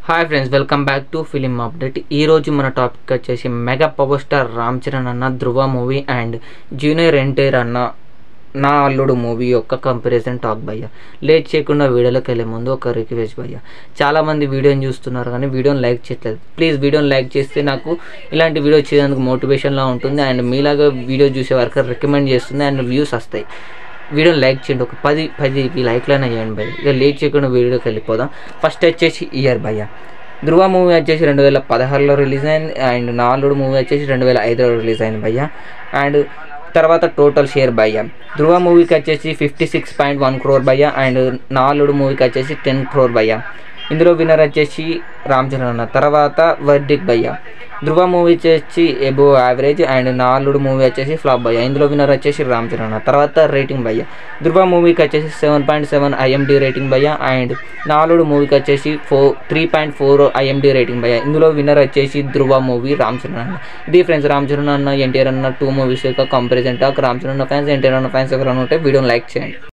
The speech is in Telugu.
hi friends welcome back to film update ఈ రోజు మన టాపిక్ వచ్చేసి mega power star Ram Charan అన్న Dhruva movie and junior NTR అన్న నా అల్లుడు మూవీ యొక్క కంపారిజన్ టాక్ భయ్య లేట్ చేయకుండా వీడియోలోకి వెళ్ళే ముందు ఒక రిక్వెస్ట్ భయ్య చాలామంది వీడియోని చూస్తున్నారు కానీ వీడియోని లైక్ చేయట్లేదు ప్లీజ్ వీడియోని లైక్ చేస్తే నాకు ఇలాంటి వీడియో చేయడానికి మోటివేషన్లా ఉంటుంది అండ్ మీలాగా వీడియో చూసే వరకు రికమెండ్ చేస్తుంది అండ్ వ్యూస్ వస్తాయి వీడియోని లైక్ చేయండి ఒక పది పది లైక్లైనా చేయండి భయ్య ఇక లేట్ చేయకుండా వీడియోకి వెళ్ళిపోదాం ఫస్ట్ వచ్చేసి ఇయర్ భయ్య ధృవ మూవీ వచ్చేసి రెండు వేల పదహారులో రిలీజ్ అయింది అండ్ నాలుగు మూవీ వచ్చేసి రెండు వేల ఐదులో రిలీజ్ అయింది భయ్య అండ్ తర్వాత టోటల్ షేర్ భయ్య ధృవ మూవీకి వచ్చేసి fifty six point one crore భయ్య అండ్ నాలుగు మూవీకి వచ్చేసి టెన్ క్రోర్ భయ్య ఇందులో విన్నర్ వచ్చేసి రామ్ చరణ్ అన్న తర్వాత వర్డిక్ భయ్య ధృవ మూవీ వచ్చేసి ఎబో యావరేజ్ అండ్ నాలుగు మూవీ వచ్చేసి ఫ్లాప్ భయ్య ఇందులో విన్నర్ వచ్చేసి రామ్ చరణ్ అన్న తర్వాత రేటింగ్ భయ్య ధృవ మూవీకి వచ్చేసి seven point seven IMDb rating భయ్య అండ్ నాలుగు మూవీకి వచ్చేసి four three point four IMDb rating భయ్య ఇందులో విన్నర్ వచ్చేసి ధృవ మూవీ రామ్ చరణ్ అన్న ఇది ఫ్రెండ్స్ రామ్ చరణ్ అన్న ఎన్టీఆర్ అన్న టూ మూవీస్ యొక్క కంపారిజన్ టాక్ రామ్ చరణ్ అన్న ఫ్యాన్స్ ఎన్టీఆర్ అన్న ఫ్యాన్స్ ఎవరైనా ఉంటే వీడియోని లైక్ చేయండి